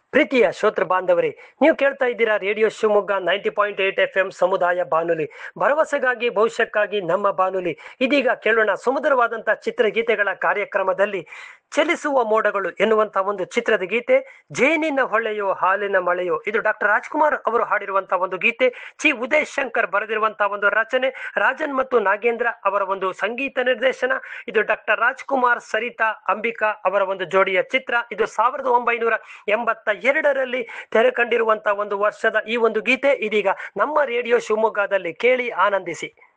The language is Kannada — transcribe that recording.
ಪ್ರೀತಿಯ ಶ್ರೋತೃ ಬಾಂಧವರೇ ನೀವು ಕೇಳ್ತಾ ಇದ್ದೀರಾ radio Shivamogga ninety point eight F M ಸಮುದಾಯ ಬಾನುಲಿ ಭರವಸೆಗಾಗಿ ಭವಿಷ್ಯಕ್ಕಾಗಿ ನಮ್ಮ ಬಾನುಲಿ ಇದೀಗ ಕೇಳೋಣ ಸುಮಧುರವಾದಂತಹ ಚಿತ್ರಗೀತೆಗಳ ಕಾರ್ಯಕ್ರಮದಲ್ಲಿ ಚಲಿಸುವ ಮೋಡಗಳು ಎನ್ನುವಂತ ಒಂದು ಚಿತ್ರದ ಗೀತೆ ಜೇನಿನ ಹೊಳೆಯೋ ಹಾಲಿನ ಮಳೆಯೋ ಇದು ಡಾಕ್ಟರ್ ರಾಜ್ಕುಮಾರ್ ಅವರು ಹಾಡಿರುವಂತಹ ಒಂದು ಗೀತೆ ಚಿ ಉದಯ್ ಶಂಕರ್ ಬರೆದಿರುವಂತಹ ಒಂದು ರಚನೆ ರಾಜನ್ ಮತ್ತು ನಾಗೇಂದ್ರ ಅವರ ಒಂದು ಸಂಗೀತ ನಿರ್ದೇಶನ ಇದು ಡಾಕ್ಟರ್ ರಾಜ್ಕುಮಾರ್ ಸರಿತಾ ಅಂಬಿಕಾ ಅವರ ಒಂದು ಜೋಡಿಯ ಚಿತ್ರ ಇದು ಸಾವಿರದ ಒಂಬೈನೂರ ಎಂಬತ್ತ ಎರಡರಲ್ಲಿ ತೆರೆ ಕಂಡಿರುವಂತಹ ಒಂದು ವರ್ಷದ ಈ ಒಂದು ಗೀತೆ ಇದೀಗ ನಮ್ಮ ರೇಡಿಯೋ ಶಿವಮೊಗ್ಗದಲ್ಲಿ ಕೇಳಿ ಆನಂದಿಸಿ